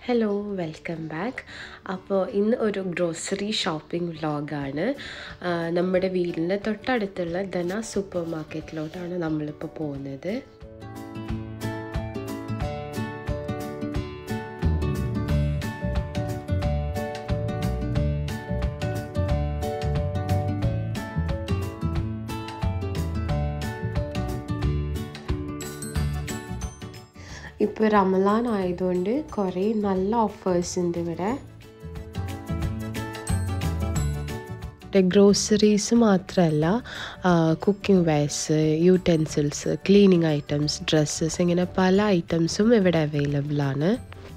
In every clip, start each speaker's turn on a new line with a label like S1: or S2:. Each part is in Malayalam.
S1: ഹലോ വെൽക്കം ബാക്ക് അപ്പോൾ ഇന്ന് ഒരു ഗ്രോസറി ഷോപ്പിംഗ് വ്ളോഗാണ് നമ്മുടെ വീടിൻ്റെ തൊട്ടടുത്തുള്ള ധന സൂപ്പർ മാർക്കറ്റിലോട്ടാണ് നമ്മളിപ്പോൾ പോകുന്നത് ഇപ്പോൾ റമലാൻ ആയതുകൊണ്ട് കുറേ നല്ല ഓഫേഴ്സ് ഉണ്ട് ഇവിടെ ഗ്രോസറീസ് മാത്രമല്ല cooking wares utensils cleaning items dresses ഇങ്ങനെ പല ഐറ്റംസും ഇവിടെ അവൈലബിൾ ആണ്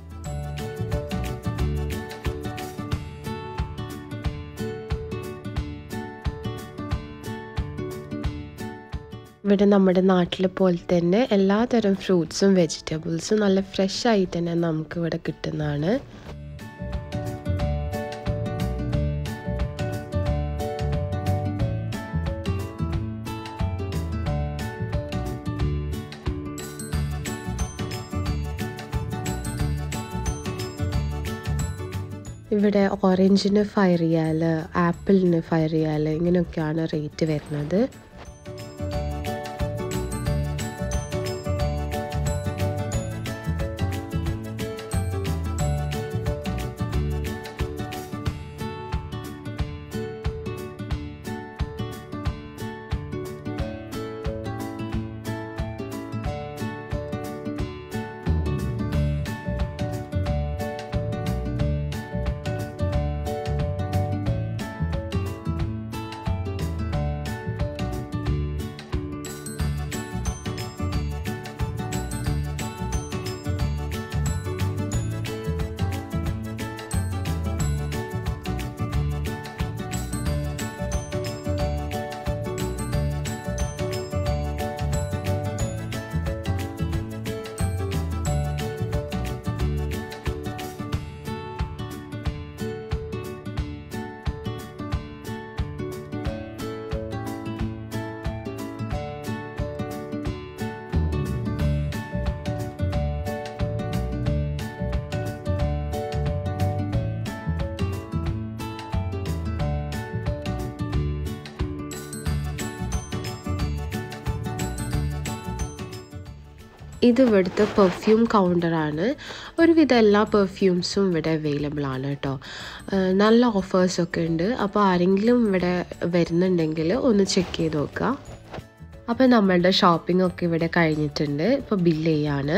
S1: ഇവിടെ നമ്മുടെ നാട്ടിലെ പോലെ തന്നെ എല്ലാതരം ഫ്രൂട്ട്സും വെജിറ്റബിൾസും നല്ല ഫ്രഷ് ആയിട്ട് തന്നെ നമുക്ക് ഇവിടെ കിട്ടുന്നതാണ് ഇവിടെ ഓറഞ്ചിന് ഫൈവ് റിയാൽ ആപ്പിളിന് ഫൈവ് റിയാൽ ഇങ്ങനെയൊക്കെയാണ് റേറ്റ് വരുന്നത് ഇത് ഇവിടുത്തെ പെർഫ്യൂം കൗണ്ടറാണ് ഒരുവിധം എല്ലാ പെർഫ്യൂംസും ഇവിടെ അവൈലബിൾ ആണ് കേട്ടോ നല്ല ഓഫേഴ്സൊക്കെ ഉണ്ട് അപ്പോൾ ആരെങ്കിലും ഇവിടെ വരുന്നുണ്ടെങ്കിൽ ഒന്ന് ചെക്ക് ചെയ്ത് നോക്കുക അപ്പോൾ നമ്മളുടെ ഷോപ്പിംഗ് ഒക്കെ ഇവിടെ കഴിഞ്ഞിട്ടുണ്ട് ഇപ്പോൾ ബില്ല് ചെയ്യാണ്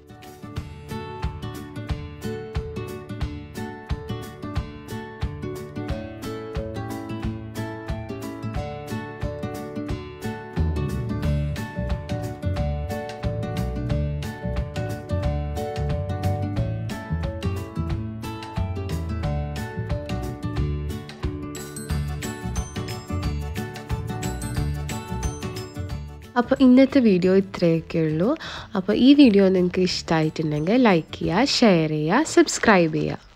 S1: അപ്പോൾ ഇന്നത്തെ വീഡിയോ ഇത്രയൊക്കെ ഉള്ളൂ അപ്പോൾ ഈ വീഡിയോ നിങ്ങൾക്ക് ഇഷ്ടമായിട്ടുണ്ടെങ്കിൽ ലൈക്ക് ചെയ്യുക ഷെയർ ചെയ്യുക സബ്സ്ക്രൈബ് ചെയ്യുക